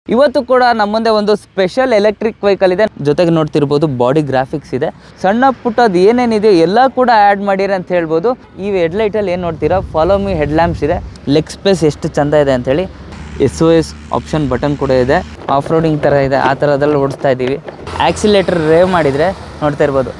ಇವತ್ತು ಕೂಡ ನಮ್ಮ ಮುಂದೆ ಒಂದು ಸ್ಪೆಷಲ್ ಎಲೆಕ್ಟ್ರಿಕ್ ವೆಹಿಕಲ್ ಇದೆ ಜೊತೆಗೆ ನೋಡ್ತಿರ್ಬೋದು ಬಾಡಿ ಗ್ರಾಫಿಕ್ಸ್ ಇದೆ ಸಣ್ಣ ಪುಟ್ಟದ್ದು ಏನೇನಿದೆ ಎಲ್ಲ ಕೂಡ ಆ್ಯಡ್ ಮಾಡಿರ ಅಂತ ಹೇಳ್ಬೋದು ಈ ಹೆಡ್ಲೈಟಲ್ಲಿ ಏನು ನೋಡ್ತೀರಾ ಫಾಲೋ ಮಿ ಹೆಡ್ ಲ್ಯಾಂಪ್ಸ್ ಇದೆ ಲೆಗ್ ಸ್ಪೇಸ್ ಎಷ್ಟು ಚಂದ ಇದೆ ಅಂತೇಳಿ S O S option button ಕೂಡ ಇದೆ ಆಫ್ ರೋಡಿಂಗ್ ಥರ ಇದೆ ಆ ಥರದಲ್ಲಿ ಓಡಿಸ್ತಾ ಇದ್ದೀವಿ ಆಕ್ಸಿಲೇಟರ್ ರೇವ್ ಮಾಡಿದರೆ ನೋಡ್ತಾ ಇರ್ಬೋದು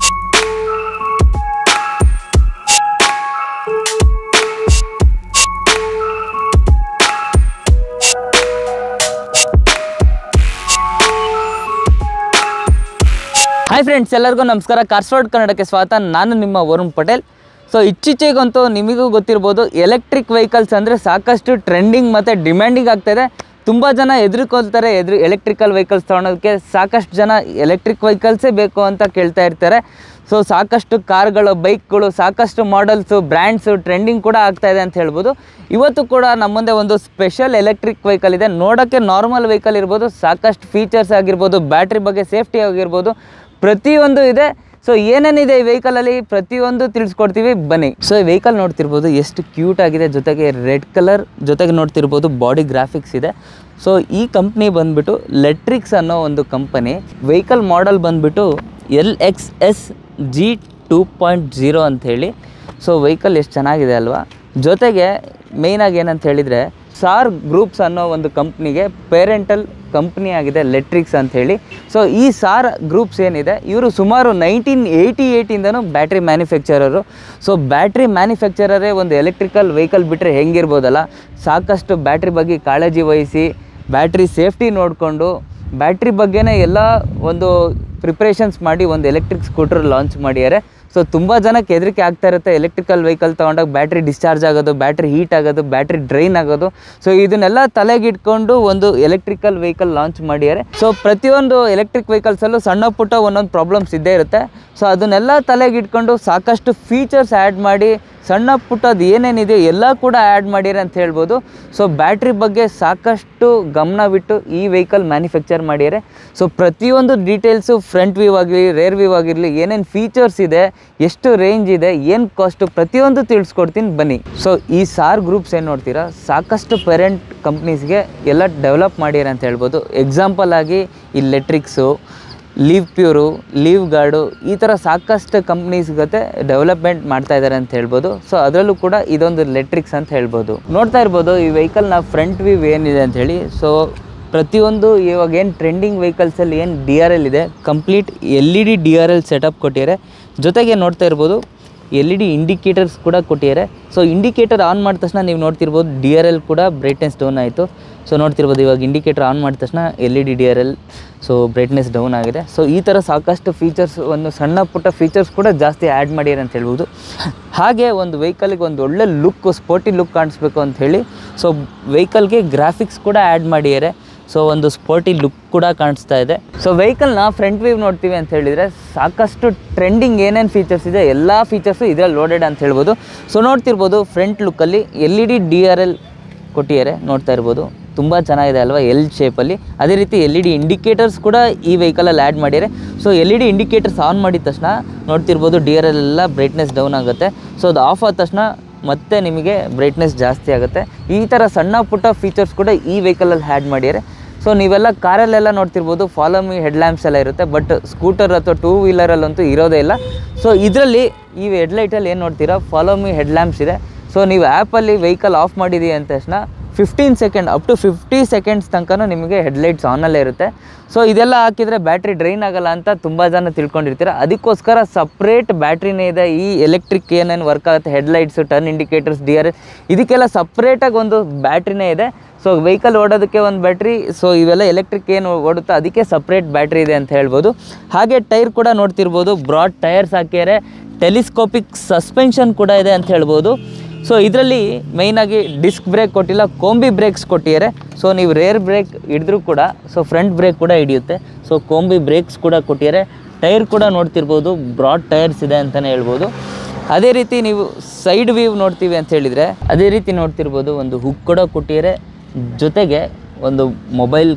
ಹಾಯ್ ಫ್ರೆಂಡ್ಸ್ ಎಲ್ಲರಿಗೂ ನಮಸ್ಕಾರ ಕಾರ್ಸ್ವಾಡ್ ಕನ್ನಡಕ್ಕೆ ಸ್ವಾಗತ ನಾನು ನಿಮ್ಮ ವರುಣ್ ಪಟೇಲ್ ಸೊ ಇತ್ತೀಚೆಗಂತೂ ನಿಮಗೂ ಗೊತ್ತಿರ್ಬೋದು ಎಲೆಕ್ಟ್ರಿಕ್ ವೆಹಿಕಲ್ಸ್ ಅಂದರೆ ಸಾಕಷ್ಟು ಟ್ರೆಂಡಿಂಗ್ ಮತ್ತು ಡಿಮ್ಯಾಂಡಿಂಗ್ ಆಗ್ತಾಯಿದೆ ತುಂಬ ಜನ ಎದುರುಕೊಳ್ತಾರೆ ಎದುರು ಎಲೆಕ್ಟ್ರಿಕಲ್ ವೆಹಿಕಲ್ಸ್ ತೊಗೊಳೋದಕ್ಕೆ ಸಾಕಷ್ಟು ಜನ ಎಲೆಕ್ಟ್ರಿಕ್ ವೆಹಿಕಲ್ಸೇ ಬೇಕು ಅಂತ ಕೇಳ್ತಾ ಇರ್ತಾರೆ ಸೊ ಸಾಕಷ್ಟು ಕಾರ್ಗಳು ಬೈಕ್ಗಳು ಸಾಕಷ್ಟು ಮಾಡಲ್ಸು ಬ್ರ್ಯಾಂಡ್ಸು ಟ್ರೆಂಡಿಂಗ್ ಕೂಡ ಆಗ್ತಾ ಇದೆ ಅಂತ ಹೇಳ್ಬೋದು ಇವತ್ತು ಕೂಡ ನಮ್ಮ ಮುಂದೆ ಒಂದು ಸ್ಪೆಷಲ್ ಎಲೆಕ್ಟ್ರಿಕ್ ವೆಹಿಕಲ್ ಇದೆ ನೋಡೋಕ್ಕೆ ನಾರ್ಮಲ್ ವೆಹಿಕಲ್ ಇರ್ಬೋದು ಸಾಕಷ್ಟು ಫೀಚರ್ಸ್ ಆಗಿರ್ಬೋದು ಬ್ಯಾಟ್ರಿ ಬಗ್ಗೆ ಸೇಫ್ಟಿ ಆಗಿರ್ಬೋದು ಪ್ರತಿಯೊಂದು ಇದೆ ಸೊ ಏನೇನಿದೆ ಈ ವೆಹಿಕಲಲ್ಲಿ ಪ್ರತಿಯೊಂದು ತಿಳಿಸ್ಕೊಡ್ತೀವಿ ಬನ್ನಿ ಸೊ ಈ ವೆಹಿಕಲ್ ನೋಡ್ತಿರ್ಬೋದು ಎಷ್ಟು ಕ್ಯೂಟ್ ಆಗಿದೆ ಜೊತೆಗೆ ರೆಡ್ ಕಲರ್ ಜೊತೆಗೆ ನೋಡ್ತಿರ್ಬೋದು ಬಾಡಿ ಗ್ರಾಫಿಕ್ಸ್ ಇದೆ ಸೊ ಈ ಕಂಪ್ನಿ ಬಂದ್ಬಿಟ್ಟು ಲೆಟ್ರಿಕ್ಸ್ ಅನ್ನೋ ಒಂದು ಕಂಪನಿ ವೆಹಿಕಲ್ ಮಾಡೆಲ್ ಬಂದ್ಬಿಟ್ಟು L X S G two point zero ಅಂಥೇಳಿ ಸೊ ವೆಹಿಕಲ್ ಎಷ್ಟು ಚೆನ್ನಾಗಿದೆ ಅಲ್ವಾ ಜೊತೆಗೆ ಮೇಯ್ನಾಗಿ ಏನಂತ ಹೇಳಿದರೆ ಸಾರ್ ಗ್ರೂಪ್ಸ್ ಅನ್ನೋ ಒಂದು ಕಂಪ್ನಿಗೆ ಪೇರೆಂಟಲ್ ಕಂಪ್ನಿ ಆಗಿದೆ ಲೆಟ್ರಿಕ್ಸ್ ಅಂತ ಹೇಳಿ ಸೊ ಈ ಸಾರ್ ಗ್ರೂಪ್ಸ್ ಏನಿದೆ ಇವರು ಸುಮಾರು ನೈನ್ಟೀನ್ ಏಯ್ಟಿ ಏಯ್ಟಿಂದನೂ ಬ್ಯಾಟ್ರಿ ಮ್ಯಾನುಫ್ಯಾಕ್ಚರರು ಸೊ ಬ್ಯಾಟ್ರಿ ಮ್ಯಾನುಫ್ಯಾಕ್ಚರರೇ ಒಂದು ಎಲೆಕ್ಟ್ರಿಕಲ್ ವೆಹಿಕಲ್ ಬಿಟ್ಟರೆ ಹೆಂಗಿರ್ಬೋದಲ್ಲ ಸಾಕಷ್ಟು ಬ್ಯಾಟ್ರಿ ಬಗ್ಗೆ ಕಾಳಜಿ ವಹಿಸಿ ಬ್ಯಾಟ್ರಿ ಸೇಫ್ಟಿ ನೋಡಿಕೊಂಡು ಬ್ಯಾಟ್ರಿ ಬಗ್ಗೆನೇ ಎಲ್ಲ ಒಂದು ಪ್ರಿಪ್ರೇಷನ್ಸ್ ಮಾಡಿ ಒಂದು ಎಲೆಕ್ಟ್ರಿಕ್ ಸ್ಕೂಟರ್ ಲಾಂಚ್ ಮಾಡಿದ್ದಾರೆ ಸೊ ತುಂಬ ಜನಕ್ಕೆ ಹೆದರಿಕೆ ಆಗ್ತಾ ಇರುತ್ತೆ ಎಲೆಕ್ಟ್ರಿಕಲ್ ವೆಹಿಕಲ್ ತೊಗೊಂಡಾಗ ಬ್ಯಾಟ್ರಿ ಡಿಸ್ಚಾರ್ಜ್ ಆಗೋದು ಬ್ಯಾಟ್ರಿ ಹೀಟ್ ಆಗೋದು ಬ್ಯಾಟ್ರಿ ಡ್ರೈನ್ ಆಗೋದು ಸೊ ಇದನ್ನೆಲ್ಲ ತಲೆಗಿಟ್ಕೊಂಡು ಒಂದು ಎಲೆಕ್ಟ್ರಿಕಲ್ ವೆಹಿಕಲ್ ಲಾಂಚ್ ಮಾಡಿದ್ದಾರೆ ಸೊ ಪ್ರತಿಯೊಂದು ಎಲೆಕ್ಟ್ರಿಕ್ ವೆಹಿಕಲ್ಸಲ್ಲೂ ಸಣ್ಣ ಪುಟ್ಟ ಒಂದೊಂದು ಪ್ರಾಬ್ಲಮ್ಸ್ ಇದ್ದೇ ಇರುತ್ತೆ ಸೊ ಅದನ್ನೆಲ್ಲ ತಲೆಗಿಟ್ಕೊಂಡು ಸಾಕಷ್ಟು ಫೀಚರ್ಸ್ ಆ್ಯಡ್ ಮಾಡಿ ಸಣ್ಣ ಪುಟ್ಟದ್ದು ಏನೇನಿದೆ ಎಲ್ಲ ಕೂಡ ಆ್ಯಡ್ ಮಾಡಿರಿ ಅಂತ ಹೇಳ್ಬೋದು ಸೊ ಬ್ಯಾಟ್ರಿ ಬಗ್ಗೆ ಸಾಕಷ್ಟು ಗಮನವಿಟ್ಟು ಈ ವೆಹಿಕಲ್ ಮ್ಯಾನುಫ್ಯಾಕ್ಚರ್ ಮಾಡಿದ್ದಾರೆ ಸೊ ಪ್ರತಿಯೊಂದು ಡೀಟೇಲ್ಸು ಫ್ರಂಟ್ ವ್ಯೂ ಆಗಿರಲಿ ರೇರ್ ವ್ಯೂ ಆಗಿರಲಿ ಏನೇನು ಫೀಚರ್ಸ್ ಇದೆ ಎಷ್ಟು ರೇಂಜ್ ಇದೆ ಏನು ಕಾಸ್ಟು ಪ್ರತಿಯೊಂದು ತಿಳಿಸ್ಕೊಡ್ತೀನಿ ಬನ್ನಿ ಸೊ ಈ ಸಾರ್ ಗ್ರೂಪ್ಸ್ ಏನು ನೋಡ್ತೀರಾ ಸಾಕಷ್ಟು ಪೇರೆಂಟ್ ಕಂಪ್ನೀಸ್ಗೆ ಎಲ್ಲ ಡೆವಲಪ್ ಮಾಡ್ಯಾರ ಅಂತ ಹೇಳ್ಬೋದು ಎಕ್ಸಾಂಪಲ್ ಆಗಿ ಈ Letrix live pure live guard ಈ ಥರ ಸಾಕಷ್ಟು ಕಂಪ್ನೀಸ್ ಜೊತೆ ಡೆವಲಪ್ಮೆಂಟ್ ಮಾಡ್ತಾ ಇದ್ದಾರೆ ಅಂತ ಹೇಳ್ಬೋದು ಸೊ ಅದರಲ್ಲೂ ಕೂಡ ಇದೊಂದು ಲೆಟ್ರಿಕ್ಸ್ ಅಂತ ಹೇಳ್ಬೋದು ನೋಡ್ತಾ ಇರ್ಬೋದು ಈ ವೆಹಿಕಲ್ನ ಫ್ರಂಟ್ ವ್ಯೂ ಏನಿದೆ ಅಂತ ಹೇಳಿ ಸೊ ಪ್ರತಿಯೊಂದು ಇವಾಗ ಏನು ಟ್ರೆಂಡಿಂಗ್ ವೆಹಿಕಲ್ಸಲ್ಲಿ ಏನು ಡಿ ಆರ್ ಎಲ್ ಇದೆ complete L E D D R L setup ಕೊಟ್ಟಿದ್ದಾರೆ ಜೊತೆಗೆ ನೋಡ್ತಾ ಇರ್ಬೋದು ಎಲ್ ಇ ಡಿ ಇಂಡಿಕೇಟರ್ಸ್ ಕೂಡ ಕೊಟ್ಟಿದ್ದಾರೆ ಸೊ ಇಂಡಿಕೇಟರ್ ಆನ್ ಮಾಡಿದ ತಕ್ಷಣ ನೀವು ನೋಡ್ತಿರ್ಬೋದು ಡಿ ಆರ್ ಎಲ್ ಕೂಡ ಬ್ರೈಟ್ನೆಸ್ ಡೌನ್ ಆಯಿತು ಸೊ ನೋಡ್ತಿರ್ಬೋದು ಇವಾಗ ಇಂಡಿಕೇಟರ್ ಆನ್ ಮಾಡಿದ ತಕ್ಷಣ L E D D R L so brightness down ಆಗಿದೆ ಸೊ ಈ ಥರ ಸಾಕಷ್ಟು ಫೀಚರ್ಸ್ ಒಂದು ಸಣ್ಣ ಪುಟ್ಟ ಫೀಚರ್ಸ್ ಕೂಡ ಜಾಸ್ತಿ ಆ್ಯಡ್ ಮಾಡ್ಯಾರ ಅಂತ ಹೇಳ್ಬೋದು ಹಾಗೆ ಒಂದು ವೆಹಿಕಲ್ಗೆ ಒಂದು ಒಳ್ಳೆ ಲುಕ್ ಸ್ಪೋರ್ಟಿ ಲುಕ್ ಕಾಣಿಸ್ಬೇಕು ಅಂತ ಹೇಳಿ ಸೊ ವೆಹಿಕಲ್ಗೆ ಗ್ರಾಫಿಕ್ಸ್ ಕೂಡ ಆ್ಯಡ್ ಮಾಡಿದ್ದಾರೆ ಸೊ ಒಂದು ಸ್ಪೋರ್ಟಿ ಲುಕ್ ಕೂಡ ಕಾಣಿಸ್ತಾ ಇದೆ ಸೊ ವೆಹಿಕಲ್ನ ಫ್ರಂಟ್ ವ್ಯೂ ನೋಡ್ತೀವಿ ಅಂತ ಹೇಳಿದರೆ ಸಾಕಷ್ಟು ಟ್ರೆಂಡಿಂಗ್ ಏನೇನು ಫೀಚರ್ಸ್ ಇದೆ ಎಲ್ಲ ಫೀಚರ್ಸು ಇದರಲ್ಲಿ ಲೋಡೆಡ್ ಅಂತ ಹೇಳ್ಬೋದು ಸೊ ನೋಡ್ತಿರ್ಬೋದು ಫ್ರಂಟ್ ಲುಕ್ಕಲ್ಲಿ L E D D R L ಕೊಟ್ಟಿದ್ದಾರೆ ನೋಡ್ತಾ ಇರ್ಬೋದು ತುಂಬ ಚೆನ್ನಾಗಿದೆ ಅಲ್ವಾ ಎಲ್ ಶೇಪಲ್ಲಿ ಅದೇ ರೀತಿ ಎಲ್ ಇ ಡಿ ಇಂಡಿಕೇಟರ್ಸ್ ಕೂಡ ಈ ವೆಹಿಕಲಲ್ಲಿ ಆ್ಯಡ್ ಮಾಡಿದ್ದಾರೆ so L E D indicators on ಮಾಡಿದ ತಕ್ಷಣ ನೋಡ್ತಿರ್ಬೋದು ಡಿ ಆರ್ ಎಲ್ ಎಲ್ಲ ಬ್ರೈಟ್ನೆಸ್ ಡೌನ್ ಆಗುತ್ತೆ ಸೊ ಅದು ಆಫ್ ಆದ ತಕ್ಷಣ ಮತ್ತೆ ನಿಮಗೆ ಬ್ರೈಟ್ನೆಸ್ ಜಾಸ್ತಿ ಆಗುತ್ತೆ ಈ ಥರ ಸಣ್ಣ ಪುಟ್ಟ ಫೀಚರ್ಸ್ ಕೂಡ ಈ ವೆಹಿಕಲಲ್ಲಿ ಆ್ಯಡ್ ಮಾಡಿದ್ದಾರೆ ಸೊ ನೀವೆಲ್ಲ ಕಾರಲ್ಲೆಲ್ಲ ನೋಡ್ತಿರ್ಬೋದು ಫಾಲೋ ಮಿ ಹೆಡ್ ಲ್ಯಾಂಪ್ಸ್ ಎಲ್ಲ ಇರುತ್ತೆ ಬಟ್ ಸ್ಕೂಟರ್ ಅಥವಾ ಟೂ ವೀಲರಲ್ಲಂತೂ ಇರೋದೇ ಇಲ್ಲ ಸೊ ಇದರಲ್ಲಿ ಈ ಹೆಡ್ಲೈಟಲ್ಲಿ ಏನು ನೋಡ್ತೀರಾ ಫಾಲೋ ಮಿ ಹೆಡ್ ಲ್ಯಾಂಪ್ಸ್ ಇದೆ ಸೊ ನೀವು ಆ್ಯಪಲ್ಲಿ ವೆಹಿಕಲ್ ಆಫ್ ಮಾಡಿದ್ದೀವಿ ಅಂದ ತಕ್ಷಣ fifteen second up to fifty seconds ತನಕ ನಿಮಗೆ ಹೆಡ್ಲೈಟ್ಸ್ ಆನಲ್ಲೇ ಇರುತ್ತೆ ಸೊ ಇದೆಲ್ಲ ಹಾಕಿದರೆ ಬ್ಯಾಟ್ರಿ ಡ್ರೈನ್ ಆಗಲ್ಲ ಅಂತ ತುಂಬ ಜನ ತಿಳ್ಕೊಂಡಿರ್ತೀರ ಅದಕ್ಕೋಸ್ಕರ ಸಪ್ರೇಟ್ ಬ್ಯಾಟ್ರಿನೇ ಇದೆ ಈ ಎಲೆಕ್ಟ್ರಿಕ್ ಏನೇನು ವರ್ಕ್ ಆಗುತ್ತೆ headlights turn indicators D R S ಇದಕ್ಕೆಲ್ಲ ಸಪ್ರೇಟಾಗಿ ಒಂದು ಬ್ಯಾಟ್ರಿನೇ ಇದೆ ಸೊ ವೆಹಿಕಲ್ ಓಡೋದಕ್ಕೆ ಒಂದು ಬ್ಯಾಟ್ರಿ ಸೊ ಇವೆಲ್ಲ ಎಲೆಕ್ಟ್ರಿಕ್ ಏನು ಓಡುತ್ತೋ ಅದಕ್ಕೆ ಸಪ್ರೇಟ್ ಬ್ಯಾಟ್ರಿ ಇದೆ ಅಂತ ಹೇಳ್ಬೋದು ಹಾಗೆ ಟೈರ್ ಕೂಡ ನೋಡ್ತಿರ್ಬೋದು ಬ್ರಾಡ್ ಟೈರ್ಸ್ ಹಾಕ್ಯಾರೆ ಟೆಲಿಸ್ಕೋಪಿಕ್ ಸಸ್ಪೆನ್ಷನ್ ಕೂಡ ಇದೆ ಅಂತ ಹೇಳ್ಬೋದು ಸೊ ಇದರಲ್ಲಿ ಮೇಯ್ನಾಗಿ ಡಿಸ್ಕ್ ಬ್ರೇಕ್ ಕೊಟ್ಟಿಲ್ಲ ಕೋಂಬಿ ಬ್ರೇಕ್ಸ್ ಕೊಟ್ಟಿದ್ದಾರೆ ಸೊ ನೀವು ರೇರ್ ಬ್ರೇಕ್ ಹಿಡಿದ್ರೂ ಕೂಡ ಸೊ ಫ್ರಂಟ್ ಬ್ರೇಕ್ ಕೂಡ ಹಿಡಿಯುತ್ತೆ ಸೊ ಕೋಂಬಿ ಬ್ರೇಕ್ಸ್ ಕೂಡ ಕೊಟ್ಟಿದ್ದಾರೆ ಟೈರ್ ಕೂಡ ನೋಡ್ತಿರ್ಬೋದು ಬ್ರಾಡ್ ಟೈರ್ಸ್ ಇದೆ ಅಂತಲೇ ಹೇಳ್ಬೋದು ಅದೇ ರೀತಿ ನೀವು ಸೈಡ್ ವ್ಯೂ ನೋಡ್ತೀವಿ ಅಂತ ಹೇಳಿದರೆ ಅದೇ ರೀತಿ ನೋಡ್ತಿರ್ಬೋದು ಒಂದು ಹುಕ್ ಕೂಡ ಕೊಟ್ಟಿದ್ದಾರೆ ಜೊತೆಗೆ ಒಂದು ಮೊಬೈಲ್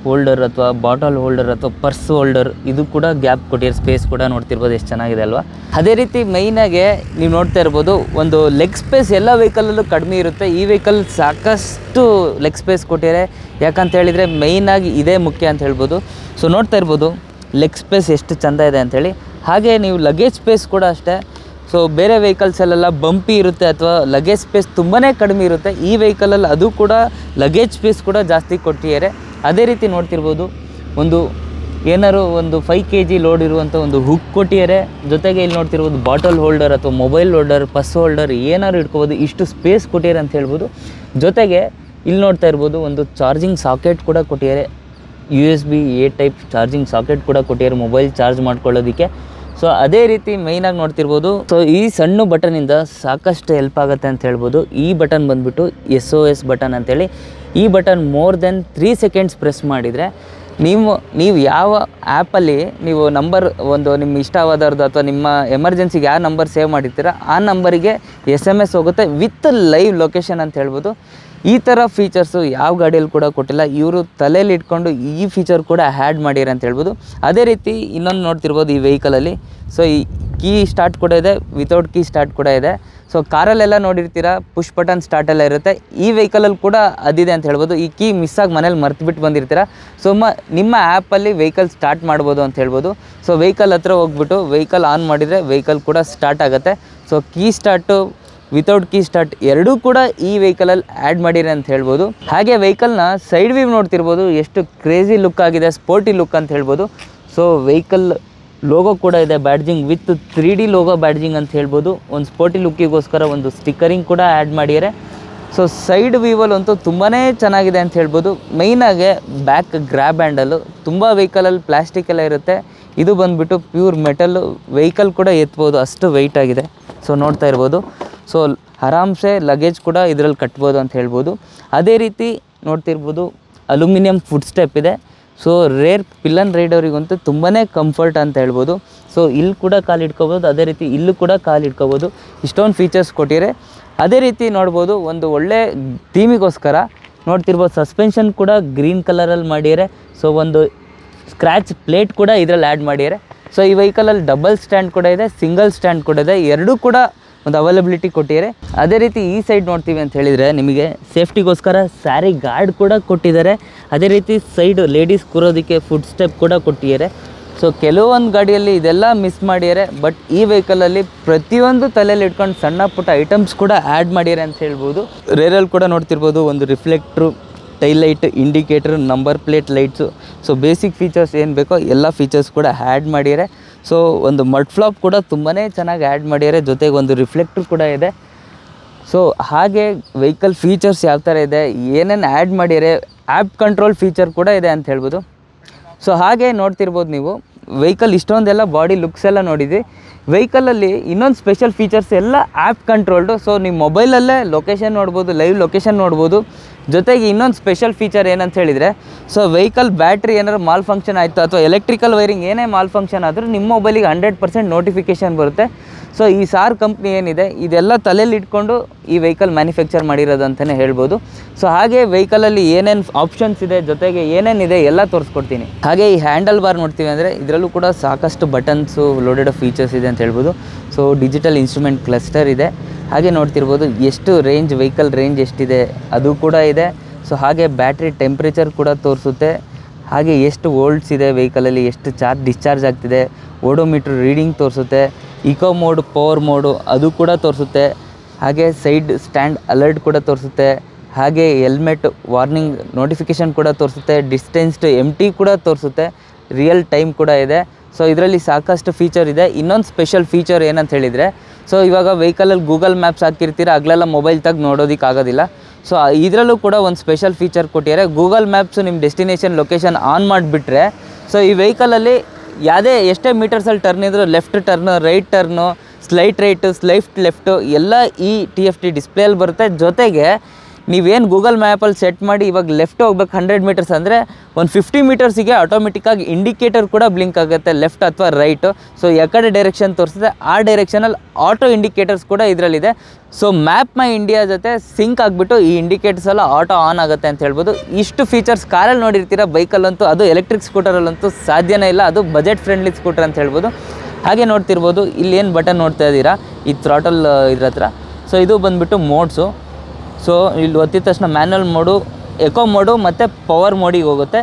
ಹೋಲ್ಡರ್ ಅಥವಾ ಬಾಟಲ್ ಹೋಲ್ಡರ್ ಅಥವಾ ಪರ್ಸ್ ಹೋಲ್ಡರ್ ಇದು ಕೂಡ ಗ್ಯಾಪ್ ಕೊಟ್ಟಿರೋ ಸ್ಪೇಸ್ ಕೂಡ ನೋಡ್ತಿರ್ಬೋದು ಎಷ್ಟು ಚೆನ್ನಾಗಿದೆ ಅಲ್ವಾ ಅದೇ ರೀತಿ ಮೈನಾಗೆ ನೀವು ನೋಡ್ತಾ ಇರ್ಬೋದು ಒಂದು ಲೆಗ್ ಸ್ಪೇಸ್ ಎಲ್ಲ ವೆಹಿಕಲಲ್ಲೂ ಕಡಿಮೆ ಇರುತ್ತೆ ಈ ವೆಹಿಕಲ್ ಸಾಕಷ್ಟು ಲೆಗ್ ಸ್ಪೇಸ್ ಕೊಟ್ಟಿದ್ದಾರೆ ಯಾಕಂತ ಹೇಳಿದರೆ ಮೈನಾಗಿ ಇದೇ ಮುಖ್ಯ ಅಂತ ಹೇಳ್ಬೋದು ಸೊ ನೋಡ್ತಾ ಇರ್ಬೋದು ಲೆಗ್ ಸ್ಪೇಸ್ ಎಷ್ಟು ಚೆಂದ ಇದೆ ಅಂಥೇಳಿ ಹಾಗೆ ನೀವು ಲಗೇಜ್ ಸ್ಪೇಸ್ ಕೂಡ ಅಷ್ಟೇ ಸೊ ಬೇರೆ ವೆಹಿಕಲ್ಸಲ್ಲೆಲ್ಲ ಬಂಪಿ ಇರುತ್ತೆ ಅಥವಾ ಲಗೇಜ್ ಸ್ಪೇಸ್ ತುಂಬಾ ಕಡಿಮೆ ಇರುತ್ತೆ ಈ ವೆಹಿಕಲಲ್ಲಿ ಅದು ಕೂಡ ಲಗೇಜ್ ಸ್ಪೇಸ್ ಕೂಡ ಜಾಸ್ತಿ ಕೊಟ್ಟಿದ್ದಾರೆ ಅದೇ ರೀತಿ ನೋಡ್ತಿರ್ಬೋದು ಒಂದು ಏನಾದ್ರು ಒಂದು ಫೈವ್ ಕೆ ಜಿ ಲೋಡ್ ಇರುವಂಥ ಒಂದು ಹುಕ್ ಕೊಟ್ಟಿದ್ದಾರೆ ಜೊತೆಗೆ ಇಲ್ಲಿ ನೋಡ್ತಿರ್ಬೋದು ಬಾಟಲ್ ಹೋಲ್ಡರ್ ಅಥವಾ ಮೊಬೈಲ್ ಹೋಲ್ಡರ್ ಪಸ್ ಹೋಲ್ಡರ್ ಏನಾದ್ರು ಇಟ್ಕೋಬೋದು ಇಷ್ಟು ಸ್ಪೇಸ್ ಕೊಟ್ಟಿದ್ದಾರೆ ಅಂತ ಹೇಳ್ಬೋದು ಜೊತೆಗೆ ಇಲ್ಲಿ ನೋಡ್ತಾ ಇರ್ಬೋದು ಒಂದು ಚಾರ್ಜಿಂಗ್ ಸಾಕೆಟ್ ಕೂಡ ಕೊಟ್ಟಿದ್ದಾರೆ U S B A type charging socket ಕೂಡ ಕೊಟ್ಟಿದ್ದಾರೆ ಮೊಬೈಲ್ ಚಾರ್ಜ್ ಮಾಡ್ಕೊಳ್ಳೋದಕ್ಕೆ ಸೊ ಅದೇ ರೀತಿ ಮೈನಾಗಿ ನೋಡ್ತಿರ್ಬೋದು ಸೊ ಈ ಸಣ್ಣ ಬಟನಿಂದ ಸಾಕಷ್ಟು ಹೆಲ್ಪ್ ಆಗುತ್ತೆ ಅಂತ ಹೇಳ್ಬೋದು ಈ ಬಟನ್ ಬಂದ್ಬಿಟ್ಟು ಎಸ್ ಒ ಎಸ್ ಬಟನ್ ಅಂತೇಳಿ ಈ button more than three seconds press ಮಾಡಿದರೆ ನೀವು ನೀವು ಯಾವ ಆ್ಯಪಲ್ಲಿ ನೀವು ನಂಬರ್ ಒಂದು ನಿಮ್ಮ ಇಷ್ಟವಾದವ್ರದ್ದು ಅಥವಾ ನಿಮ್ಮ ಎಮರ್ಜೆನ್ಸಿಗೆ ಯಾವ ನಂಬರ್ ಸೇವ್ ಮಾಡಿರ್ತೀರ ಆ ನಂಬರಿಗೆ ಎಸ್ ಎಮ್ ಎಸ್ ಹೋಗುತ್ತೆ ವಿತ್ ಲೈವ್ ಲೊಕೇಶನ್ ಅಂತ ಹೇಳ್ಬೋದು ಈ ಥರ ಫೀಚರ್ಸು ಯಾವ ಗಾಡಿಯಲ್ಲಿ ಕೂಡ ಕೊಟ್ಟಿಲ್ಲ ಇವರು ತಲೆಯಲ್ಲಿ ಇಟ್ಕೊಂಡು ಈ ಫೀಚರ್ ಕೂಡ ಹ್ಯಾಡ್ ಮಾಡಿರ ಅಂತ ಹೇಳ್ಬೋದು ಅದೇ ರೀತಿ ಇನ್ನೊಂದು ನೋಡ್ತಿರ್ಬೋದು ಈ ವೆಹಿಕಲಲ್ಲಿ ಸೊ ಈ ಕೀ ಸ್ಟಾರ್ಟ್ ಕೂಡ ಇದೆ ವಿತೌಟ್ ಕೀ ಸ್ಟಾರ್ಟ್ ಕೂಡ ಇದೆ ಸೊ ಕಾರಲ್ಲೆಲ್ಲ ನೋಡಿರ್ತೀರ ಪುಷ್ ಬಟನ್ ಸ್ಟಾರ್ಟ್ ಎಲ್ಲ ಇರುತ್ತೆ ಈ ವೆಹಿಕಲಲ್ಲಿ ಕೂಡ ಅದಿದೆ ಅಂತ ಹೇಳ್ಬೋದು ಈ ಕೀ ಮಿಸ್ ಆಗಿ ಮನೇಲಿ ಮರ್ತ್ಬಿಟ್ಟು ಬಂದಿರ್ತೀರ ಸೊ ಮ ನಿಮ್ಮ ಆ್ಯಪಲ್ಲಿ ವೆಹಿಕಲ್ ಸ್ಟಾರ್ಟ್ ಮಾಡ್ಬೋದು ಅಂತ ಹೇಳ್ಬೋದು ಸೊ ವೆಹಿಕಲ್ ಹತ್ರ ಹೋಗ್ಬಿಟ್ಟು ವೆಹಿಕಲ್ ಆನ್ ಮಾಡಿದರೆ ವೆಹಿಕಲ್ ಕೂಡ ಸ್ಟಾರ್ಟ್ ಆಗುತ್ತೆ so key start without key start ಎರಡೂ ಕೂಡ ಈ ವೆಹಿಕಲಲ್ಲಿ ಆ್ಯಡ್ ಮಾಡಿರಿ ಅಂತ ಹೇಳ್ಬೋದು ಹಾಗೆ ವೆಹಿಕಲ್ನ ಸೈಡ್ ವ್ಯೂ ನೋಡ್ತಿರ್ಬೋದು ಎಷ್ಟು ಕ್ರೇಜಿ ಲುಕ್ ಆಗಿದೆ ಸ್ಪೋರ್ಟಿ ಲುಕ್ ಅಂತ ಹೇಳ್ಬೋದು ಸೊ ವೆಹಿಕಲ್ ಲೋಗೋ ಕೂಡ ಇದೆ badging with three D logo badging ಅಂತ ಹೇಳ್ಬೋದು ಒಂದು ಸ್ಪೋರ್ಟಿ ಲುಕ್ಕಿಗೋಸ್ಕರ ಒಂದು ಸ್ಟಿಕ್ಕರಿಂಗ್ ಕೂಡ ಆ್ಯಡ್ ಮಾಡಿದ್ದಾರೆ ಸೊ ಸೈಡ್ ವ್ಯೂವಲ್ ಅಂತೂ ತುಂಬಾ ಚೆನ್ನಾಗಿದೆ ಅಂತ ಹೇಳ್ಬೋದು ಮೈನಾಗೆ ಬ್ಯಾಕ್ ಗ್ರ್ಯಾಬ್ ಹ್ಯಾಂಡಲು ತುಂಬ ವೆಹಿಕಲಲ್ಲಿ ಪ್ಲಾಸ್ಟಿಕ್ ಎಲ್ಲ ಇರುತ್ತೆ ಇದು ಬಂದುಬಿಟ್ಟು ಪ್ಯೂರ್ ಮೆಟಲ್ಲು ವೆಹಿಕಲ್ ಕೂಡ ಎತ್ಬೋದು ಅಷ್ಟು ವೆಯ್ಟ್ ಆಗಿದೆ ಸೊ ನೋಡ್ತಾ ಇರ್ಬೋದು ಸೊ ಆರಾಮ್ಸೆ ಲಗೇಜ್ ಕೂಡ ಇದರಲ್ಲಿ ಕಟ್ಬೋದು ಅಂತ ಹೇಳ್ಬೋದು ಅದೇ ರೀತಿ ನೋಡ್ತಿರ್ಬೋದು ಅಲ್ಯೂಮಿನಿಯಂ ಫುಡ್ ಸ್ಟೆಪ್ ಇದೆ ಸೊ ರೇರ್ ಪಿಲ್ಲನ್ ರೈಡವ್ರಿಗಂತೂ ತುಂಬಾ ಕಂಫರ್ಟ್ ಅಂತ ಹೇಳ್ಬೋದು ಸೊ ಇಲ್ಲಿ ಕೂಡ ಕಾಲು ಇಟ್ಕೋಬೋದು ಅದೇ ರೀತಿ ಇಲ್ಲೂ ಕೂಡ ಕಾಲು ಇಟ್ಕೋಬೋದು ಇಷ್ಟೊಂದು ಫೀಚರ್ಸ್ ಕೊಟ್ಟಿದ್ದಾರೆ ಅದೇ ರೀತಿ ನೋಡ್ಬೋದು ಒಂದು ಒಳ್ಳೆ ಥೀಮಿಗೋಸ್ಕರ ನೋಡ್ತಿರ್ಬೋದು ಸಸ್ಪೆನ್ಷನ್ ಕೂಡ ಗ್ರೀನ್ ಕಲರಲ್ಲಿ ಮಾಡಿದ್ದಾರೆ ಸೊ ಒಂದು ಸ್ಕ್ರ್ಯಾಚ್ ಪ್ಲೇಟ್ ಕೂಡ ಇದರಲ್ಲಿ ಆ್ಯಡ್ ಮಾಡಿದ್ದಾರೆ ಸೊ ಈ ವೆಹಿಕಲಲ್ಲಿ ಡಬಲ್ ಸ್ಟ್ಯಾಂಡ್ ಕೂಡ ಇದೆ ಸಿಂಗಲ್ ಸ್ಟ್ಯಾಂಡ್ ಕೂಡ ಇದೆ ಎರಡೂ ಕೂಡ ಒಂದು ಅವೈಲಬಿಲಿಟಿ ಕೊಟ್ಟಿದ್ದಾರೆ ಅದೇ ರೀತಿ ಈ ಸೈಡ್ ನೋಡ್ತೀವಿ ಅಂತ ಹೇಳಿದರೆ ನಿಮಗೆ ಸೇಫ್ಟಿಗೋಸ್ಕರ ಸ್ಯಾರಿ ಗಾರ್ಡ್ ಕೂಡ ಕೊಟ್ಟಿದ್ದಾರೆ ಅದೇ ರೀತಿ ಸೈಡ್ ಲೇಡೀಸ್ ಕೂರೋದಕ್ಕೆ ಫುಡ್ ಸ್ಟೆಪ್ ಕೂಡ ಕೊಟ್ಟಿದ್ದಾರೆ ಸೊ ಕೆಲವೊಂದು ಗಾಡಿಯಲ್ಲಿ ಇದೆಲ್ಲ ಮಿಸ್ ಮಾಡಿದ್ದಾರೆ ಬಟ್ ಈ ವೆಹಿಕಲಲ್ಲಿ ಪ್ರತಿಯೊಂದು ತಲೆಯಲ್ಲಿ ಇಟ್ಕೊಂಡು ಸಣ್ಣ ಪುಟ್ಟ ಐಟಮ್ಸ್ ಕೂಡ ಆ್ಯಡ್ ಮಾಡಿದ್ದಾರೆ ಅಂತ ಹೇಳ್ಬೋದು ರೇರಲ್ಲಿ ಕೂಡ ನೋಡ್ತಿರ್ಬೋದು ಒಂದು reflector tail light indicator number plate lights so basic features ಏನು ಬೇಕೋ ಎಲ್ಲ ಫೀಚರ್ಸ್ ಕೂಡ ಆ್ಯಡ್ ಮಾಡಿದ್ದಾರೆ ಸೊ ಒಂದು ಮಡ್ ಫ್ಲಾಪ್ ಕೂಡ ತುಂಬಾ ಚೆನ್ನಾಗಿ ಆ್ಯಡ್ ಮಾಡಿದ್ದಾರೆ ಜೊತೆಗೆ ಒಂದು ರಿಫ್ಲೆಕ್ಟ್ರ್ ಕೂಡ ಇದೆ ಸೊ ಹಾಗೆ ವೆಹಿಕಲ್ ಫೀಚರ್ಸ್ ಯಾವ ಥರ ಇದೆ ಏನೇನು ಆ್ಯಡ್ ಮಾಡಿದ್ದಾರೆ ಆ್ಯಪ್ ಕಂಟ್ರೋಲ್ ಫೀಚರ್ ಕೂಡ ಇದೆ ಅಂತ ಹೇಳ್ಬೋದು ಸೊ ಹಾಗೆ ನೋಡ್ತಿರ್ಬೋದು ನೀವು ವೆಹಿಕಲ್ ಇಷ್ಟೊಂದೆಲ್ಲ ಬಾಡಿ ಲುಕ್ಸ್ ಎಲ್ಲ ನೋಡಿದ್ವಿ ವೆಹಿಕಲಲ್ಲಿ ಇನ್ನೊಂದು ಸ್ಪೆಷಲ್ ಫೀಚರ್ಸ್ ಎಲ್ಲ ಆ್ಯಪ್ ಕಂಟ್ರೋಲ್ಡು ಸೊ ನೀವು ಮೊಬೈಲಲ್ಲೇ ಲೊಕೇಶನ್ ನೋಡ್ಬೋದು ಲೈವ್ ಲೊಕೇಶನ್ ನೋಡ್ಬೋದು ಜೊತೆಗೆ ಇನ್ನೊಂದು ಸ್ಪೆಷಲ್ ಫೀಚರ್ ಏನಂತ ಹೇಳಿದರೆ ಸೊ ವೆಹಿಕಲ್ ಬ್ಯಾಟ್ರಿ ಏನಾದ್ರು ಮಾಲ್ ಫಂಕ್ಷನ್ ಆಯಿತು ಅಥವಾ ಎಲೆಕ್ಟ್ರಿಕಲ್ ವೈರಿಂಗ್ ಏನೇ ಮಾಲ್ ಫಂಕ್ಷನ್ ಆದರೂ ನಿಮ್ಮ ಮೊಬೈಲಿಗೆ ಹಂಡ್ರೆಡ್ ಪರ್ಸೆಂಟ್ ನೋಟಿಫಿಕೇಷನ್ ಬರುತ್ತೆ ಸೊ ಈ ಸಾರ್ ಕಂಪ್ನಿ ಏನಿದೆ ಇದೆಲ್ಲ ತಲೆಯಲ್ಲಿ ಇಟ್ಕೊಂಡು ಈ ವೆಹಿಕಲ್ ಮ್ಯಾನುಫ್ಯಾಕ್ಚರ್ ಮಾಡಿರೋದು ಅಂತಲೇ ಹೇಳ್ಬೋದು ಸೊ ಹಾಗೆ ವೆಹಿಕಲಲ್ಲಿ ಏನೇನು ಆಪ್ಷನ್ಸ್ ಇದೆ ಜೊತೆಗೆ ಏನೇನಿದೆ ಎಲ್ಲ ತೋರಿಸ್ಕೊಡ್ತೀನಿ ಹಾಗೆ ಈ ಹ್ಯಾಂಡಲ್ ಬಾರ್ ನೋಡ್ತೀವಿ ಅಂದರೆ ಇದರಲ್ಲೂ ಕೂಡ ಸಾಕಷ್ಟು ಬಟನ್ಸು ಲೋಡೆಡ್ ಫೀಚರ್ಸ್ ಇದೆ ಅಂತ ಹೇಳ್ಬೋದು ಸೊ ಡಿಜಿಟಲ್ ಇನ್ಸ್ಟ್ರೂಮೆಂಟ್ ಕ್ಲಸ್ಟರ್ ಇದೆ ಹಾಗೆ ನೋಡ್ತಿರ್ಬೋದು ಎಷ್ಟು ರೇಂಜ್ ವೆಹಿಕಲ್ ರೇಂಜ್ ಎಷ್ಟಿದೆ ಅದು ಕೂಡ ಇದೆ ಸೊ ಹಾಗೆ ಬ್ಯಾಟ್ರಿ ಟೆಂಪ್ರೇಚರ್ ಕೂಡ ತೋರಿಸುತ್ತೆ ಹಾಗೆ ಎಷ್ಟು ವೋಲ್ಟ್ಸ್ ಇದೆ ವೆಹಿಕಲಲ್ಲಿ ಎಷ್ಟು ಚಾರ್ಜ್ ಡಿಸ್ಚಾರ್ಜ್ ಆಗ್ತಿದೆ ಓಡೋಮೀಟ್ರ್ ರೀಡಿಂಗ್ ತೋರಿಸುತ್ತೆ ಇಕೋ ಮೋಡ್ ಪವರ್ ಮೋಡು ಅದು ಕೂಡ ತೋರಿಸುತ್ತೆ ಹಾಗೆ ಸೈಡ್ ಸ್ಟ್ಯಾಂಡ್ ಅಲರ್ಟ್ ಕೂಡ ತೋರಿಸುತ್ತೆ ಹಾಗೆ ಹೆಲ್ಮೆಟ್ ವಾರ್ನಿಂಗ್ ನೋಟಿಫಿಕೇಷನ್ ಕೂಡ ತೋರಿಸುತ್ತೆ ಡಿಸ್ಟೆನ್ಸ್ಡ್ ಎಮ್ ಟಿ ಕೂಡ ತೋರಿಸುತ್ತೆ ರಿಯಲ್ ಟೈಮ್ ಕೂಡ ಇದೆ ಸೊ ಇದರಲ್ಲಿ ಸಾಕಷ್ಟು ಫೀಚರ್ ಇದೆ ಇನ್ನೊಂದು ಸ್ಪೆಷಲ್ ಫೀಚರ್ ಏನಂತ ಹೇಳಿದರೆ ಸೊ ಇವಾಗ ವೆಹಿಕಲಲ್ಲಿ ಗೂಗಲ್ ಮ್ಯಾಪ್ಸ್ ಹಾಕಿರ್ತೀರ ಆಗಲೆಲ್ಲ ಮೊಬೈಲ್ ತೆಗ್ದು ನೋಡೋದಕ್ಕೆ ಆಗೋದಿಲ್ಲ ಸೊ ಇದರಲ್ಲೂ ಕೂಡ ಒಂದು ಸ್ಪೆಷಲ್ ಫೀಚರ್ ಕೊಟ್ಟಿದ್ದಾರೆ ಗೂಗಲ್ ಮ್ಯಾಪ್ಸು ನಿಮ್ಮ ಡೆಸ್ಟಿನೇಷನ್ ಲೊಕೇಶನ್ ಆನ್ ಮಾಡಿಬಿಟ್ರೆ ಸೊ ಈ ವೆಹಿಕಲಲ್ಲಿ ಯಾವುದೇ ಎಷ್ಟೇ ಮೀಟರ್ಸಲ್ಲಿ ಟರ್ನ್ ಇದ್ರೂ left turn right turn slight right slight left ಎಲ್ಲ ಈ ಟಿ ಎಫ್ ಟಿ ಡಿಸ್ಪ್ಲೇಯಲ್ಲಿ ಬರುತ್ತೆ ಜೊತೆಗೆ ನೀವೇನು ಗೂಗಲ್ ಮ್ಯಾಪಲ್ಲಿ ಸೆಟ್ ಮಾಡಿ ಇವಾಗ ಲೆಫ್ಟ್ ಹೋಗ್ಬೇಕು ಹಂಡ್ರೆಡ್ ಮೀಟರ್ಸ್ ಅಂದರೆ ಒಂದು ಫಿಫ್ಟಿ ಮೀಟರ್ಸಿಗೆ ಆಟೋಮೆಟಿಕ್ಕಾಗಿ ಇಂಡಿಕೇಟರ್ ಕೂಡ ಬ್ಲಿಂಕ್ ಆಗುತ್ತೆ ಲೆಫ್ಟ್ ಅಥವಾ ರೈಟು ಸೊ ಯಾಕಡೆ ಡೈರೆಕ್ಷನ್ ತೋರಿಸುತ್ತೆ ಆ ಡೈರೆಕ್ಷನಲ್ಲಿ ಆಟೋ ಇಂಡಿಕೇಟರ್ಸ್ ಕೂಡ ಇದರಲ್ಲಿದೆ ಸೊ ಮ್ಯಾಪ್ ಮೈ ಇಂಡಿಯಾ ಜೊತೆ ಸಿಂಕ್ ಆಗಿಬಿಟ್ಟು ಈ ಇಂಡಿಕೇಟರ್ಸ್ ಎಲ್ಲ ಆಟೋ ಆನ್ ಆಗುತ್ತೆ ಅಂತ ಹೇಳ್ಬೋದು ಇಷ್ಟು ಫೀಚರ್ಸ್ ಕಾರಲ್ಲಿ ನೋಡಿರ್ತೀರ ಬೈಕಲ್ಲಂತೂ ಅದು ಎಲೆಕ್ಟ್ರಿಕ್ ಸ್ಕೂಟರಲ್ಲಂತೂ ಸಾಧ್ಯನೇ ಇಲ್ಲ ಅದು ಬಜೆಟ್ ಫ್ರೆಂಡ್ಲಿ ಸ್ಕೂಟರ್ ಅಂತ ಹೇಳ್ಬೋದು ಹಾಗೆ ನೋಡ್ತಿರ್ಬೋದು ಇಲ್ಲಿ ಏನು ಬಟನ್ ನೋಡ್ತಾ ಇದ್ದೀರಾ ಈ ಥ್ರಾಟಲ್ ಇದ್ರ ಹತ್ರ ಸೊ ಇದು ಬಂದುಬಿಟ್ಟು ಮೋಡ್ಸು ಸೊ ಇಲ್ಲಿ ಒತ್ತಿದ ತಕ್ಷಣ ಮ್ಯಾನ್ಯಲ್ ಮೋಡು ಎಕೋ ಮೋಡು ಮತ್ತು ಪವರ್ ಮೋಡಿಗೆ ಹೋಗುತ್ತೆ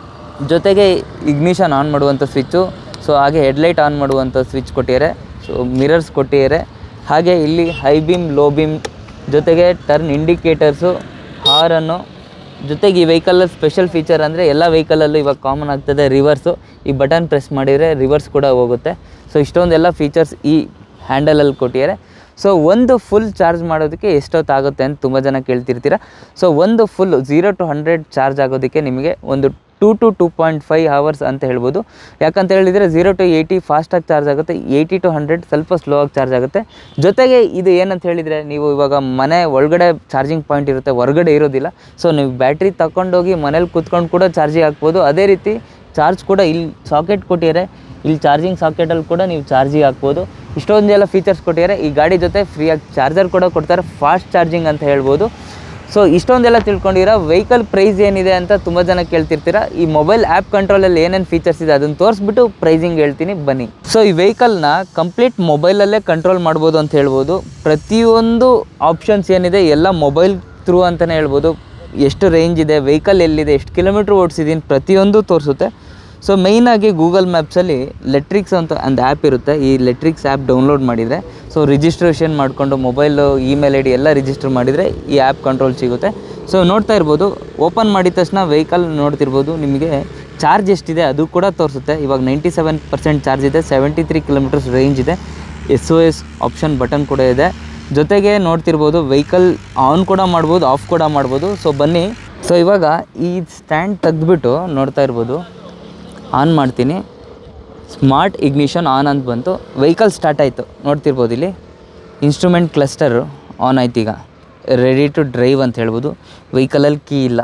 ಜೊತೆಗೆ ಇಗ್ನಿಷನ್ ಆನ್ ಮಾಡುವಂಥ ಸ್ವಿಚ್ಚು ಸೊ ಹಾಗೆ ಹೆಡ್ಲೈಟ್ ಆನ್ ಮಾಡುವಂಥ ಸ್ವಿಚ್ ಕೊಟ್ಟಿದ್ದಾರೆ ಸೊ ಮಿರರ್ಸ್ ಕೊಟ್ಟಿದ್ದಾರೆ ಹಾಗೆ ಇಲ್ಲಿ ಹೈ ಬೀಮ್ ಲೋ ಬೀಮ್ ಜೊತೆಗೆ ಟರ್ನ್ ಇಂಡಿಕೇಟರ್ಸು ಹಾರನ್ನು ಜೊತೆಗೆ ಈ ವೆಹಿಕಲಲ್ಲಿ ಸ್ಪೆಷಲ್ ಫೀಚರ್ ಅಂದರೆ ಎಲ್ಲ ವೆಹಿಕಲಲ್ಲೂ ಇವಾಗ ಕಾಮನ್ ಆಗ್ತದೆ ರಿವರ್ಸು ಈ ಬಟನ್ ಪ್ರೆಸ್ ಮಾಡಿದರೆ ರಿವರ್ಸ್ ಕೂಡ ಹೋಗುತ್ತೆ ಸೊ ಇಷ್ಟೊಂದೆಲ್ಲ ಫೀಚರ್ಸ್ ಈ ಹ್ಯಾಂಡಲಲ್ಲಿ ಕೊಟ್ಟಿದ್ದಾರೆ ಸೊ ಒಂದು ಫುಲ್ ಚಾರ್ಜ್ ಮಾಡೋದಕ್ಕೆ ಎಷ್ಟೊತ್ತಾಗುತ್ತೆ ಅಂತ ತುಂಬ ಜನ ಕೇಳ್ತಿರ್ತೀರ ಸೊ ಒಂದು full zero to hundred charge ಆಗೋದಕ್ಕೆ ನಿಮಗೆ ಒಂದು two to two point five hours ಅಂತ ಹೇಳ್ಬೋದು ಯಾಕಂತ ಹೇಳಿದರೆ ಝೀರೋ ಟು ಏಯ್ಟಿ ಫಾಸ್ಟಾಗಿ ಚಾರ್ಜ್ ಆಗುತ್ತೆ ಏಯ್ಟಿ ಟು ಹಂಡ್ರೆಡ್ ಸ್ವಲ್ಪ ಸ್ಲೋ ಆಗಿ ಚಾರ್ಜ್ ಆಗುತ್ತೆ ಜೊತೆಗೆ ಇದು ಏನಂತ ಹೇಳಿದರೆ ನೀವು ಇವಾಗ ಮನೆ ಒಳಗಡೆ ಚಾರ್ಜಿಂಗ್ ಪಾಯಿಂಟ್ ಇರುತ್ತೆ ಹೊರಗಡೆ ಇರೋದಿಲ್ಲ ಸೊ ನೀವು ಬ್ಯಾಟ್ರಿ ತಗೊಂಡೋಗಿ ಮನೇಲಿ ಕೂತ್ಕೊಂಡು ಕೂಡ ಚಾರ್ಜಿಂಗ್ ಹಾಕ್ಬೋದು ಅದೇ ರೀತಿ ಚಾರ್ಜ್ ಕೂಡ ಇಲ್ಲಿ ಸಾಕೆಟ್ ಕೊಟ್ಟಿದ್ದಾರೆ ಇಲ್ಲಿ ಚಾರ್ಜಿಂಗ್ ಸಾಕೆಟಲ್ಲಿ ಕೂಡ ನೀವು ಚಾರ್ಜಿಂಗ್ ಹಾಕ್ಬೋದು ಇಷ್ಟೊಂದೆಲ್ಲ ಫೀಚರ್ಸ್ ಕೊಟ್ಟಿದ್ದಾರೆ ಈ ಗಾಡಿ ಜೊತೆ ಫ್ರೀಯಾಗಿ ಚಾರ್ಜರ್ ಕೂಡ ಕೊಡ್ತಾರೆ ಫಾಸ್ಟ್ ಚಾರ್ಜಿಂಗ್ ಅಂತ ಹೇಳ್ಬೋದು ಸೊ ಇಷ್ಟೊಂದೆಲ್ಲ ತಿಳ್ಕೊಂಡಿರೋ ವೆಹಿಕಲ್ ಪ್ರೈಸ್ ಏನಿದೆ ಅಂತ ತುಂಬ ಜನ ಕೇಳ್ತಿರ್ತೀರ ಈ ಮೊಬೈಲ್ ಆ್ಯಪ್ ಕಂಟ್ರೋಲಲ್ಲಿ ಏನೇನು ಫೀಚರ್ಸ್ ಇದೆ ಅದನ್ನು ತೋರಿಸ್ಬಿಟ್ಟು ಪ್ರೈಸಿಂಗ್ ಹೇಳ್ತೀನಿ ಬನ್ನಿ ಸೊ ಈ ವೆಹಿಕಲ್ನ ಕಂಪ್ಲೀಟ್ ಮೊಬೈಲಲ್ಲೇ ಕಂಟ್ರೋಲ್ ಮಾಡ್ಬೋದು ಅಂತ ಹೇಳ್ಬೋದು ಪ್ರತಿಯೊಂದು ಆಪ್ಷನ್ಸ್ ಏನಿದೆ ಎಲ್ಲ ಮೊಬೈಲ್ ಥ್ರೂ ಅಂತಲೇ ಹೇಳ್ಬೋದು ಎಷ್ಟು ರೇಂಜ್ ಇದೆ ವೆಹಿಕಲ್ ಎಲ್ಲಿದೆ ಎಷ್ಟು ಕಿಲೋಮೀಟ್ರ್ ಓಡಿಸಿದ್ದೀನಿ ಪ್ರತಿಯೊಂದು ತೋರಿಸುತ್ತೆ ಸೊ ಮೇಯ್ನಾಗಿ ಗೂಗಲ್ ಮ್ಯಾಪ್ಸಲ್ಲಿ ಲೆಟ್ರಿಕ್ಸ್ ಅಂತ ಒಂದು ಆ್ಯಪ್ ಇರುತ್ತೆ ಈ ಲೆಟ್ರಿಕ್ಸ್ ಆ್ಯಪ್ ಡೌನ್ಲೋಡ್ ಮಾಡಿದರೆ ಸೊ ರಿಜಿಸ್ಟ್ರೇಷನ್ ಮಾಡಿಕೊಂಡು ಮೊಬೈಲು ಇಮೇಲ್ ಐ ಡಿ ಎಲ್ಲ ರಿಜಿಸ್ಟರ್ ಮಾಡಿದರೆ ಈ ಆ್ಯಪ್ ಕಂಟ್ರೋಲ್ ಸಿಗುತ್ತೆ ಸೊ ನೋಡ್ತಾ ಇರ್ಬೋದು ಓಪನ್ ಮಾಡಿದ ತಕ್ಷಣ ವೆಹಿಕಲ್ ನೋಡ್ತಿರ್ಬೋದು ನಿಮಗೆ ಚಾರ್ಜ್ ಎಷ್ಟಿದೆ ಅದು ಕೂಡ ತೋರಿಸುತ್ತೆ ಇವಾಗ ನೈಂಟಿ ಸೆವೆನ್ ಪರ್ಸೆಂಟ್ ಚಾರ್ಜ್ ಇದೆ ಸೆವೆಂಟಿ ತ್ರೀ ಕಿಲೋಮೀಟರ್ಸ್ ರೇಂಜ್ ಇದೆ S O S option button ಕೂಡ ಇದೆ ಜೊತೆಗೆ ನೋಡ್ತಿರ್ಬೋದು ವೆಹಿಕಲ್ ಆನ್ ಕೂಡ ಮಾಡ್ಬೋದು ಆಫ್ ಕೂಡ ಮಾಡ್ಬೋದು ಸೊ ಬನ್ನಿ ಸೊ ಇವಾಗ ಈ ಸ್ಟ್ಯಾಂಡ್ ತೆಗೆದ್ಬಿಟ್ಟು ನೋಡ್ತಾ ಇರ್ಬೋದು ಆನ್ ಮಾಡ್ತೀನಿ ಸ್ಮಾರ್ಟ್ ಇಗ್ನಿಷನ್ ಆನ್ ಅಂತ ಬಂತು ವೆಹಿಕಲ್ ಸ್ಟಾರ್ಟ್ ಆಯಿತು ನೋಡ್ತಿರ್ಬೋದು ಇಲ್ಲಿ ಇನ್ಸ್ಟ್ರೂಮೆಂಟ್ ಕ್ಲಸ್ಟರು ಆನ್ ಆಯ್ತು ಈಗ ರೆಡಿ ಟು ಡ್ರೈವ್ ಅಂತ ಹೇಳ್ಬೋದು ವೆಹಿಕಲಲ್ಲಿ ಕೀ ಇಲ್ಲ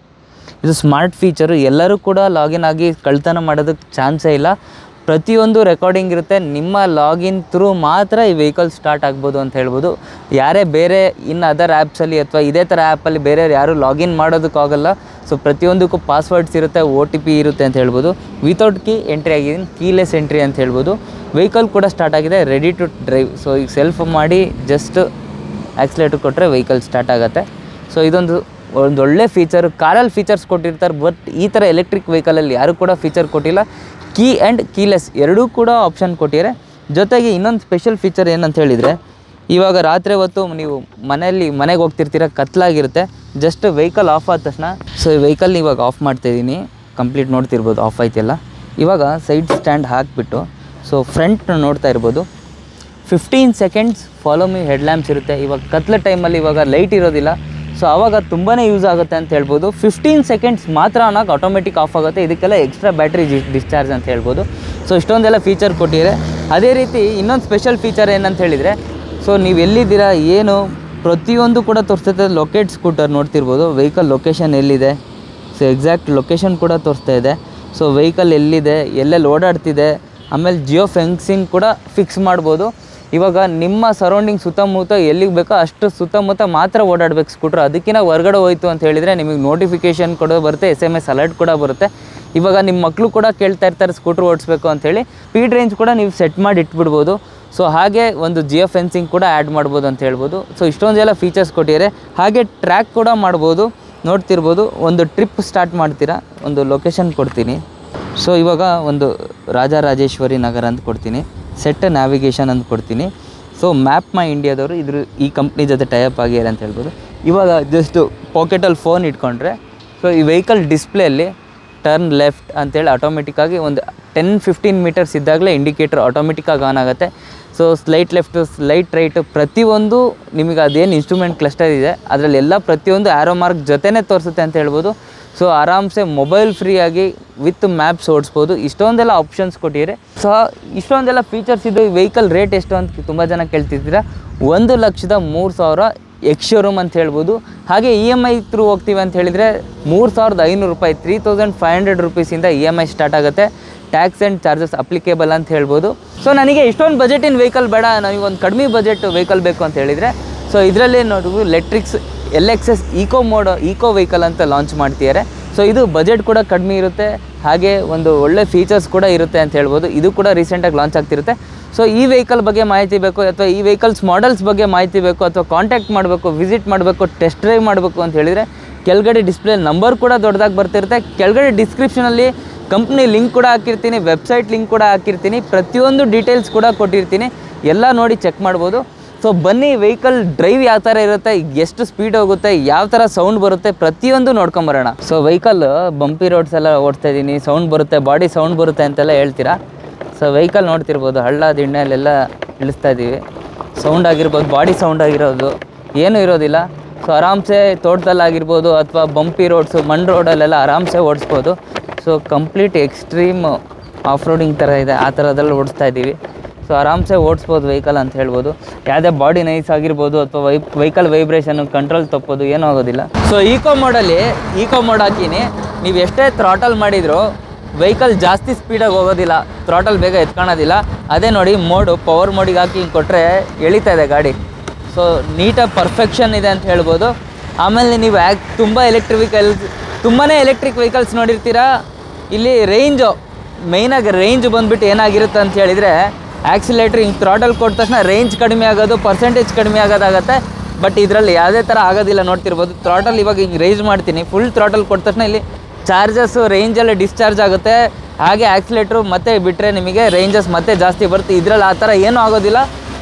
ಇದು ಸ್ಮಾರ್ಟ್ ಫೀಚರು ಎಲ್ಲರೂ ಕೂಡ ಲಾಗಿನ್ ಆಗಿ ಕಳ್ತನ ಮಾಡೋದಕ್ಕೆ ಚಾನ್ಸೇ ಇಲ್ಲ ಪ್ರತಿಯೊಂದು ರೆಕಾರ್ಡಿಂಗ್ ಇರುತ್ತೆ ನಿಮ್ಮ ಲಾಗಿನ್ ಥ್ರೂ ಮಾತ್ರ ಈ ವೆಹಿಕಲ್ ಸ್ಟಾರ್ಟ್ ಆಗ್ಬೋದು ಅಂತ ಹೇಳ್ಬೋದು ಯಾರೇ ಬೇರೆ ಇನ್ನು ಅದರ್ ಆ್ಯಪ್ಸಲ್ಲಿ ಅಥವಾ ಇದೇ ಥರ ಆ್ಯಪಲ್ಲಿ ಬೇರೆಯವ್ರು ಯಾರು ಲಾಗಿನ್ ಮಾಡೋದಕ್ಕಾಗಲ್ಲ ಸೊ ಪ್ರತಿಯೊಂದಕ್ಕೂ ಪಾಸ್ವರ್ಡ್ಸ್ ಇರುತ್ತೆ ಒ ಟಿ ಪಿ ಇರುತ್ತೆ ಅಂತ ಹೇಳ್ಬೋದು ವಿತೌಟ್ ಕೀ ಎಂಟ್ರಿ ಆಗಿದ್ದೀನಿ ಕೀಲೆಸ್ ಎಂಟ್ರಿ ಅಂತ ಹೇಳ್ಬೋದು ವೆಹಿಕಲ್ ಕೂಡ ಸ್ಟಾರ್ಟ್ ಆಗಿದೆ ರೆಡಿ ಟು ಡ್ರೈವ್ ಸೊ ಈಗ ಸೆಲ್ಫ್ ಮಾಡಿ ಜಸ್ಟ್ ಆಕ್ಸಿಲೇಟರ್ ಕೊಟ್ಟರೆ ವೆಹಿಕಲ್ ಸ್ಟಾರ್ಟ್ ಆಗುತ್ತೆ ಸೊ ಇದೊಂದು ಒಂದು ಒಳ್ಳೆ ಫೀಚರ್ ಕಾರಲ್ಲಿ ಫೀಚರ್ಸ್ ಕೊಟ್ಟಿರ್ತಾರೆ ಬಟ್ ಈ ಥರ ಎಲೆಕ್ಟ್ರಿಕ್ ವೆಹಿಕಲಲ್ಲಿ ಯಾರು ಕೂಡ ಫೀಚರ್ ಕೊಟ್ಟಿಲ್ಲ ಕೀ ಆ್ಯಂಡ್ ಕೀಲೆಸ್ ಎರಡೂ ಕೂಡ ಆಪ್ಷನ್ ಕೊಟ್ಟಿದ್ದಾರೆ ಜೊತೆಗೆ ಇನ್ನೊಂದು ಸ್ಪೆಷಲ್ ಫೀಚರ್ ಏನಂತ ಹೇಳಿದರೆ ಇವಾಗ ರಾತ್ರಿ ಹೊತ್ತು ನೀವು ಮನೆಯಲ್ಲಿ ಮನೆಗೆ ಹೋಗ್ತಿರ್ತೀರ ಕತ್ಲಾಗಿರುತ್ತೆ ಜಸ್ಟ್ ವೆಹಿಕಲ್ ಆಫ್ ಆದ ತಕ್ಷಣ ಸೊ ಈ ವೆಹಿಕಲ್ ಇವಾಗ ಆಫ್ ಮಾಡ್ತಾಯಿದ್ದೀನಿ ಕಂಪ್ಲೀಟ್ ನೋಡ್ತಿರ್ಬೋದು ಆಫ್ ಆಯ್ತೆಲ್ಲ ಇವಾಗ ಸೈಡ್ ಸ್ಟ್ಯಾಂಡ್ ಹಾಕಿಬಿಟ್ಟು ಸೊ ಫ್ರಂಟ್ ನೋಡ್ತಾ ಇರ್ಬೋದು fifteen seconds follow me head lamps ಇರುತ್ತೆ ಇವಾಗ ಕತ್ಲ ಟೈಮಲ್ಲಿ ಇವಾಗ ಲೈಟ್ ಇರೋದಿಲ್ಲ ಸೊ ಆವಾಗ ತುಂಬಾ ಯೂಸ್ ಆಗುತ್ತೆ ಅಂತ ಹೇಳ್ಬೋದು ಫಿಫ್ಟೀನ್ ಸೆಕೆಂಡ್ಸ್ ಮಾತ್ರ ಅನ್ನೋಕೆ ಆಟೋಮೆಟಿಕ್ ಆಫ್ ಆಗುತ್ತೆ ಇದಕ್ಕೆಲ್ಲ ಎಕ್ಸ್ಟ್ರಾ ಬ್ಯಾಟ್ರಿ ಡಿಸ್ಚಾರ್ಜ್ ಅಂತ ಹೇಳ್ಬೋದು ಸೊ ಇಷ್ಟೊಂದೆಲ್ಲ ಫೀಚರ್ ಕೊಟ್ಟಿದ್ದಾರೆ ಅದೇ ರೀತಿ ಇನ್ನೊಂದು ಸ್ಪೆಷಲ್ ಫೀಚರ್ ಏನಂತ ಹೇಳಿದರೆ ಸೊ ನೀವು ಎಲ್ಲಿದ್ದೀರಾ ಏನು ಪ್ರತಿಯೊಂದು ಕೂಡ ತೋರಿಸ್ತೈತೆ ಲೊಕೇಟ್ ಸ್ಕೂಟರ್ ನೋಡ್ತಿರ್ಬೋದು ವೆಹಿಕಲ್ ಲೊಕೇಶನ್ ಎಲ್ಲಿದೆ ಸೊ ಎಕ್ಸಾಕ್ಟ್ ಲೊಕೇಶನ್ ಕೂಡ ತೋರಿಸ್ತಾ ಇದೆ ಸೊ ವೆಹಿಕಲ್ ಎಲ್ಲಿದೆ ಎಲ್ಲೆಲ್ಲಿ ಓಡಾಡ್ತಿದೆ ಆಮೇಲೆ ಜಿಯೋ ಫೆನ್ಸಿಂಗ್ ಕೂಡ ಫಿಕ್ಸ್ ಮಾಡ್ಬೋದು ಇವಾಗ ನಿಮ್ಮ ಸರೌಂಡಿಂಗ್ ಸುತ್ತಮುತ್ತ ಎಲ್ಲಿಗೆ ಬೇಕೋ ಅಷ್ಟು ಸುತ್ತಮುತ್ತ ಮಾತ್ರ ಓಡಾಡ್ಬೇಕು ಸ್ಕೂಟ್ರ್ ಅದಕ್ಕಿಂತ ಹೊರಗಡೆ ಹೋಯ್ತು ಅಂತ ಹೇಳಿದರೆ ನಿಮಗೆ ನೋಟಿಫಿಕೇಷನ್ ಕೂಡ ಬರುತ್ತೆ ಎಸ್ ಎಮ್ ಎಸ್ ಅಲರ್ಟ್ ಕೂಡ ಬರುತ್ತೆ ಇವಾಗ ನಿಮ್ಮ ಮಕ್ಕಳು ಕೂಡ ಕೇಳ್ತಾ ಇರ್ತಾರೆ ಸ್ಕೂಟ್ರ್ ಓಡಿಸ್ಬೇಕು ಅಂತೇಳಿ ಸ್ಪೀಡ್ ರೇಂಜ್ ಕೂಡ ನೀವು ಸೆಟ್ ಮಾಡಿ ಇಟ್ಬಿಡ್ಬೋದು ಸೊ ಹಾಗೆ ಒಂದು ಜಿಯೋ ಫೆನ್ಸಿಂಗ್ ಕೂಡ ಆ್ಯಡ್ ಮಾಡ್ಬೋದು ಅಂತ ಹೇಳ್ಬೋದು ಸೊ ಇಷ್ಟೊಂದೆಲ್ಲ ಫೀಚರ್ಸ್ ಕೊಟ್ಟಿದ್ದಾರೆ ಹಾಗೆ ಟ್ರ್ಯಾಕ್ ಕೂಡ ಮಾಡ್ಬೋದು ನೋಡ್ತಿರ್ಬೋದು ಒಂದು ಟ್ರಿಪ್ ಸ್ಟಾರ್ಟ್ ಮಾಡ್ತೀರಾ ಒಂದು ಲೊಕೇಶನ್ ಕೊಡ್ತೀನಿ ಸೊ ಇವಾಗ ಒಂದು ರಾಜರಾಜೇಶ್ವರಿ ನಗರ ಅಂತ ಕೊಡ್ತೀನಿ ಸೆಟ್ ನ್ಯಾವಿಗೇಷನ್ ಅಂತ ಕೊಡ್ತೀನಿ ಸೊ ಮ್ಯಾಪ್ ಮೈ ಇಂಡಿಯಾದವರು ಇದ್ರ ಈ ಕಂಪ್ನಿ ಜೊತೆ ಟೈಅಪ್ ಆಗ್ಯಾರ ಅಂತ ಹೇಳ್ಬೋದು ಇವಾಗ ಜಸ್ಟು ಪಾಕೆಟಲ್ಲಿ ಫೋನ್ ಇಟ್ಕೊಂಡ್ರೆ ಸೊ ಈ ವೆಹಿಕಲ್ ಡಿಸ್ಪ್ಲೇಯಲ್ಲಿ ಟರ್ನ್ ಲೆಫ್ಟ್ ಅಂತೇಳಿ ಆಟೋಮೆಟಿಕ್ಕಾಗಿ ಒಂದು ಟೆನ್ ಫಿಫ್ಟೀನ್ ಮೀಟರ್ಸ್ ಇದ್ದಾಗಲೇ ಇಂಡಿಕೇಟರ್ ಆಟೋಮೆಟಿಕ್ಕಾಗಿ ಆನ್ ಆಗುತ್ತೆ so slight left slight right ಪ್ರತಿಯೊಂದು ನಿಮಗೆ ಅದೇನು ಇನ್ಸ್ಟ್ರೂಮೆಂಟ್ ಕ್ಲಸ್ಟರ್ ಇದೆ ಅದರಲ್ಲಿ ಎಲ್ಲ ಪ್ರತಿಯೊಂದು ಆ್ಯರೋ ಮಾರ್ಕ್ ಜೊತೆನೇ ತೋರಿಸುತ್ತೆ ಅಂತ ಹೇಳ್ಬೋದು ಸೊ ಆರಾಮ್ಸೆ ಮೊಬೈಲ್ ಫ್ರೀಯಾಗಿ ವಿತ್ ಮ್ಯಾಪ್ಸ್ ಓಡಿಸ್ಬೋದು ಇಷ್ಟೊಂದೆಲ್ಲ ಆಪ್ಷನ್ಸ್ ಕೊಟ್ಟಿದ್ದಾರೆ ಸೊ ಇಷ್ಟೊಂದೆಲ್ಲ ಫೀಚರ್ಸ್ ಇದು ವೆಹಿಕಲ್ ರೇಟ್ ಎಷ್ಟು ಅಂತ ತುಂಬ ಜನ ಕೇಳ್ತಿದ್ದೀರಾ ಒಂದು ಲಕ್ಷದ ಮೂರು ಸಾವಿರ ಎಕ್ಸ್ ಶೋರೂಮ್ ಅಂತ ಹೇಳ್ಬೋದು ಹಾಗೆ ಇ ಎಮ್ ಐ ಥ್ರೂ ಹೋಗ್ತೀವಿ ಅಂತ ಹೇಳಿದರೆ ಮೂರು ಸಾವಿರದ ಐನೂರು ರೂಪಾಯಿ ತ್ರೀ ತೌಸಂಡ್ ಫೈವ್ ಹಂಡ್ರೆಡ್ ರುಪೀಸಿಂದ ಇ ಎಮ್ ಐ ಸ್ಟಾರ್ಟ್ ಆಗುತ್ತೆ ಟ್ಯಾಕ್ಸ್ ಆ್ಯಂಡ್ ಚಾರ್ಜಸ್ ಅಪ್ಲಿಕೇಬಲ್ ಅಂತ ಹೇಳ್ಬೋದು ಸೊ ನನಗೆ ಇಷ್ಟೊಂದು ಬಜೆಟಿನ ವೆಹಿಕಲ್ ಬೇಡ ನನಗೆ ಒಂದು ಕಡಿಮೆ ಬಜೆಟ್ ವೆಹಿಕಲ್ ಬೇಕು ಅಂತ ಹೇಳಿದರೆ ಸೊ ಇದರಲ್ಲೇ ನೋಡು Letrix L X S eco mode eco vehicle ಅಂತ ಲಾಂಚ್ ಮಾಡ್ತಿದ್ದಾರೆ ಸೊ ಇದು ಬಜೆಟ್ ಕೂಡ ಕಡಿಮೆ ಇರುತ್ತೆ ಹಾಗೆ ಒಂದು ಒಳ್ಳೆ ಫೀಚರ್ಸ್ ಕೂಡ ಇರುತ್ತೆ ಅಂತ ಹೇಳ್ಬೋದು ಇದು ಕೂಡ ರೀಸೆಂಟಾಗಿ ಲಾಂಚ್ ಆಗ್ತಿರುತ್ತೆ ಸೊ ಈ ವೆಹಿಕಲ್ ಬಗ್ಗೆ ಮಾಹಿತಿ ಬೇಕು ಅಥವಾ ಈ ವೆಹಿಕಲ್ಸ್ ಮಾಡೆಲ್ಸ್ ಬಗ್ಗೆ ಮಾಹಿತಿ ಬೇಕು ಅಥವಾ ಕಾಂಟ್ಯಾಕ್ಟ್ ಮಾಡಬೇಕು ವಿಸಿಟ್ ಮಾಡಬೇಕು ಟೆಸ್ಟ್ ಡ್ರೈವ್ ಮಾಡಬೇಕು ಅಂತ ಹೇಳಿದರೆ ಕೆಳಗಡೆ ಡಿಸ್ಪ್ಲೇ ನಂಬರ್ ಕೂಡ ದೊಡ್ಡದಾಗಿ ಬರ್ತಿರುತ್ತೆ ಕೆಳಗಡೆ ಡಿಸ್ಕ್ರಿಪ್ಷನಲ್ಲಿ ಕಂಪ್ನಿ ಲಿಂಕ್ ಕೂಡ ಹಾಕಿರ್ತೀನಿ ವೆಬ್ಸೈಟ್ ಲಿಂಕ್ ಕೂಡ ಹಾಕಿರ್ತೀನಿ ಪ್ರತಿಯೊಂದು ಡೀಟೇಲ್ಸ್ ಕೂಡ ಕೊಟ್ಟಿರ್ತೀನಿ ಎಲ್ಲ ನೋಡಿ ಚೆಕ್ ಮಾಡ್ಬೋದು ಸೊ ಬನ್ನಿ ವೆಹಿಕಲ್ ಡ್ರೈವ್ ಯಾವ ಥರ ಇರುತ್ತೆ ಎಷ್ಟು ಸ್ಪೀಡ್ ಹೋಗುತ್ತೆ ಯಾವ ಥರ ಸೌಂಡ್ ಬರುತ್ತೆ ಪ್ರತಿಯೊಂದು ನೋಡ್ಕೊಂಬರೋಣ ಸೊ ವೆಹಿಕಲ್ ಬಂಪಿ ರೋಡ್ಸ್ ಎಲ್ಲ ಓಡಿಸ್ತಾ ಇದ್ದೀನಿ ಸೌಂಡ್ ಬರುತ್ತೆ ಬಾಡಿ ಸೌಂಡ್ ಬರುತ್ತೆ ಅಂತೆಲ್ಲ ಹೇಳ್ತೀರಾ ಸೊ ವೆಹಿಕಲ್ ನೋಡ್ತಿರ್ಬೋದು ಹಳ್ಳ ದಿಣ್ಣೆಲೆಲ್ಲ ಇಳಿಸ್ತಾ ಇದ್ದೀವಿ ಸೌಂಡ್ ಆಗಿರ್ಬೋದು ಬಾಡಿ ಸೌಂಡ್ ಆಗಿರೋದು ಏನೂ ಇರೋದಿಲ್ಲ ಸೊ ಆರಾಮ್ಸೆ ತೋಟದಲ್ಲಾಗಿರ್ಬೋದು ಅಥವಾ ಬಂಪಿ ರೋಡ್ಸು ಮಣ್ ರೋಡಲ್ಲೆಲ್ಲ ಆರಾಮ್ಸೆ ಓಡಿಸ್ಬೋದು so complete extreme off roading ಥರ ಇದೆ ಆ ಥರದಲ್ಲಿ ಓಡಿಸ್ತಾ ಇದ್ದೀವಿ ಸೊ ಆರಾಮ್ಸೆ ಓಡಿಸ್ಬೋದು ವೆಹಿಕಲ್ ಅಂತ ಹೇಳ್ಬೋದು ಯಾವುದೇ ಬಾಡಿ ನೈಸ್ ಆಗಿರ್ಬೋದು ಅಥವಾ ವೈ ವೆಹಿಕಲ್ ವೈಬ್ರೇಷನ್ ಕಂಟ್ರೋಲ್ ತಪ್ಪೋದು ಏನೂ ಆಗೋದಿಲ್ಲ ಸೊ ಈಕೋ ಮೋಡಲ್ಲಿ ಈಕೋ ಮೋಡ್ ಹಾಕಿನಿ ನೀವು ಎಷ್ಟೇ ಥ್ರಾಟಲ್ ಮಾಡಿದರೂ ವೆಹಿಕಲ್ ಜಾಸ್ತಿ ಸ್ಪೀಡಾಗಿ ಹೋಗೋದಿಲ್ಲ ಥ್ರಾಟಲ್ ಬೇಗ ಎತ್ಕೊಳೋದಿಲ್ಲ ಅದೇ ನೋಡಿ ಮೋಡು ಪವರ್ ಮೋಡಿಗೆ ಹಾಕಿ ಹಿಂಗೆ ಕೊಟ್ಟರೆ ಎಳಿತಾ ಇದೆ ಗಾಡಿ ಸೊ ನೀಟಾಗಿ ಪರ್ಫೆಕ್ಷನ್ ಇದೆ ಅಂತ ಹೇಳ್ಬೋದು ಆಮೇಲೆ ನೀವು ಯಾಕೆ ತುಂಬ ಎಲೆಕ್ಟ್ರಿಕ್ ವೆಹಿಕಲ್ಸ್ ತುಂಬಾ ಎಲೆಕ್ಟ್ರಿಕ್ ವೆಹಿಕಲ್ಸ್ ನೋಡಿರ್ತೀರಾ ಇಲ್ಲಿ ರೇಂಜು ಮೈನಾಗಿ ರೇಂಜ್ ಬಂದುಬಿಟ್ಟು ಏನಾಗಿರುತ್ತೆ ಅಂತ ಹೇಳಿದರೆ ಆ್ಯಕ್ಸಿಲೇಟ್ರ್ ಹಿಂಗೆ ಥ್ರಾಟಲ್ ಕೊಟ್ಟ ತಕ್ಷಣ ರೇಂಜ್ ಕಡಿಮೆ ಆಗೋದು ಪರ್ಸೆಂಟೇಜ್ ಕಡಿಮೆ ಆಗೋದಾಗತ್ತೆ ಬಟ್ ಇದರಲ್ಲಿ ಯಾವುದೇ ಥರ ಆಗೋದಿಲ್ಲ ನೋಡ್ತಿರ್ಬೋದು ಥ್ರಾಟಲ್ ಇವಾಗ ಹಿಂಗೆ ರೈಸ್ ಮಾಡ್ತೀನಿ ಫುಲ್ ಥ್ರಾಟಲ್ ಕೊಟ್ಟ ತಕ್ಷಣ ಇಲ್ಲಿ ಚಾರ್ಜಸ್ಸು ರೇಂಜೆಲ್ಲ ಡಿಸ್ಚಾರ್ಜ್ ಆಗುತ್ತೆ ಹಾಗೆ ಆ್ಯಕ್ಸಿಲೇಟ್ರು ಮತ್ತೆ ಬಿಟ್ಟರೆ ನಿಮಗೆ ರೇಂಜಸ್ ಮತ್ತೆ ಜಾಸ್ತಿ ಬರುತ್ತೆ ಇದರಲ್ಲಿ ಆ ಥರ ಏನೂ ಆಗೋದಿಲ್ಲ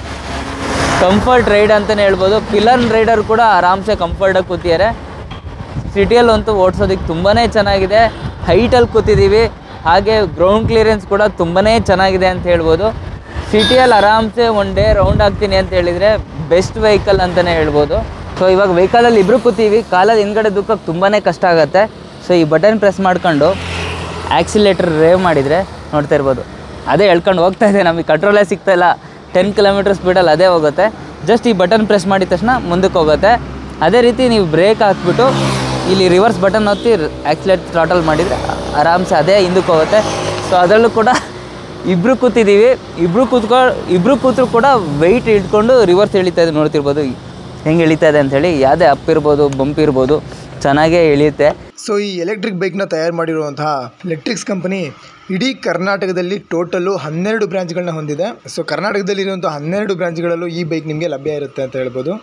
ಕಂಫರ್ಟ್ ರೈಡ್ ಅಂತಲೇ ಹೇಳ್ಬೋದು ಪಿಲರ್ ರೈಡರ್ ಕೂಡ ಆರಾಮ್ಸೆ ಕಂಫರ್ಟಾಗಿ ಕೂತಿದ್ದಾರೆ ಸಿಟಿಯಲ್ಲಂತೂ ಓಡಿಸೋದಕ್ಕೆ ತುಂಬಾ ಚೆನ್ನಾಗಿದೆ ಹೈಟಲ್ಲಿ ಕೂತಿದ್ದೀವಿ ಹಾಗೆ ಗ್ರೌಂಡ್ ಕ್ಲಿಯರೆನ್ಸ್ ಕೂಡ ತುಂಬಾ ಚೆನ್ನಾಗಿದೆ ಅಂತ ಹೇಳ್ಬೋದು ಸಿಟಿಯಲ್ಲಿ ಆರಾಮ್ಸೆ ಒನ್ ಡೇ ರೌಂಡ್ ಆಗ್ತೀನಿ ಅಂತ ಹೇಳಿದರೆ ಬೆಸ್ಟ್ ವೆಹಿಕಲ್ ಅಂತಲೇ ಹೇಳ್ಬೋದು ಸೊ ಇವಾಗ ವೆಹಿಕಲಲ್ಲಿ ಇಬ್ಬರು ಕೂತೀವಿ ಕಾಲಲ್ಲಿ ಹಿಂದ್ಗಡೆ ದುಃಖಕ್ಕೆ ತುಂಬಾ ಕಷ್ಟ ಆಗುತ್ತೆ ಸೊ ಈ ಬಟನ್ ಪ್ರೆಸ್ ಮಾಡ್ಕೊಂಡು ಆ್ಯಕ್ಸಿಲೇಟರ್ ರೇವ್ ಮಾಡಿದರೆ ನೋಡ್ತಾ ಇರ್ಬೋದು ಅದೇ ಎಳ್ಕೊಂಡು ಹೋಗ್ತಾ ಇದೆ ನಮಗೆ ಕಂಟ್ರೋಲೇ ಸಿಗ್ತಾ ಇಲ್ಲ ಟೆನ್ ಕಿಲೋಮೀಟರ್ ಸ್ಪೀಡಲ್ಲಿ ಅದೇ ಹೋಗುತ್ತೆ ಜಸ್ಟ್ ಈ ಬಟನ್ ಪ್ರೆಸ್ ಮಾಡಿದ ತಕ್ಷಣ ಮುಂದಕ್ಕೆ ಹೋಗುತ್ತೆ ಅದೇ ರೀತಿ ನೀವು ಬ್ರೇಕ್ ಹಾಕ್ಬಿಟ್ಟು ಇಲ್ಲಿ ರಿವರ್ಸ್ ಬಟನ್ ಒತ್ತಿ ಆ್ಯಕ್ಸಿಲೇಟ್ ಥ್ರಾಟಲ್ ಮಾಡಿದರೆ ಆರಾಮ್ಸೆ ಅದೇ ಹಿಂದಕ್ಕೆ ಹೋಗುತ್ತೆ ಸೊ ಅದರಲ್ಲೂ ಕೂಡ ಇಬ್ಬರು ಕೂತಿದ್ದೀವಿ ಇಬ್ಬರು ಕೂತ್ಕೊ ಇಬ್ಬರು ಕೂತರು ಕೂಡ ವೆಯ್ಟ್ ಇಟ್ಕೊಂಡು ರಿವರ್ಸ್ ಎಳಿತಾ ಇದೆ ನೋಡ್ತಿರ್ಬೋದು ಹೆಂಗೆ ಎಳಿತಾ ಇದೆ ಅಂಥೇಳಿ ಯಾವುದೇ ಅಪ್ ಇರ್ಬೋದು ಬಂಪ್ ಇರ್ಬೋದು ಚೆನ್ನಾಗೇ ಎಳೆಯುತ್ತೆ ಸೊ ಈ ಎಲೆಕ್ಟ್ರಿಕ್ ಬೈಕ್ನ ತಯಾರು ಮಾಡಿರುವಂತಹ ಎಲೆಕ್ಟ್ರಿಕ್ಸ್ ಕಂಪನಿ ಇಡೀ ಕರ್ನಾಟಕದಲ್ಲಿ ಟೋಟಲ್ಲು ಹನ್ನೆರಡು ಬ್ರಾಂಚ್ಗಳನ್ನ ಹೊಂದಿದೆ ಸೊ ಕರ್ನಾಟಕದಲ್ಲಿರುವಂಥ ಹನ್ನೆರಡು ಬ್ರಾಂಚ್ಗಳಲ್ಲೂ ಈ ಬೈಕ್ ನಿಮಗೆ ಲಭ್ಯ ಇರುತ್ತೆ ಅಂತ ಹೇಳ್ಬೋದು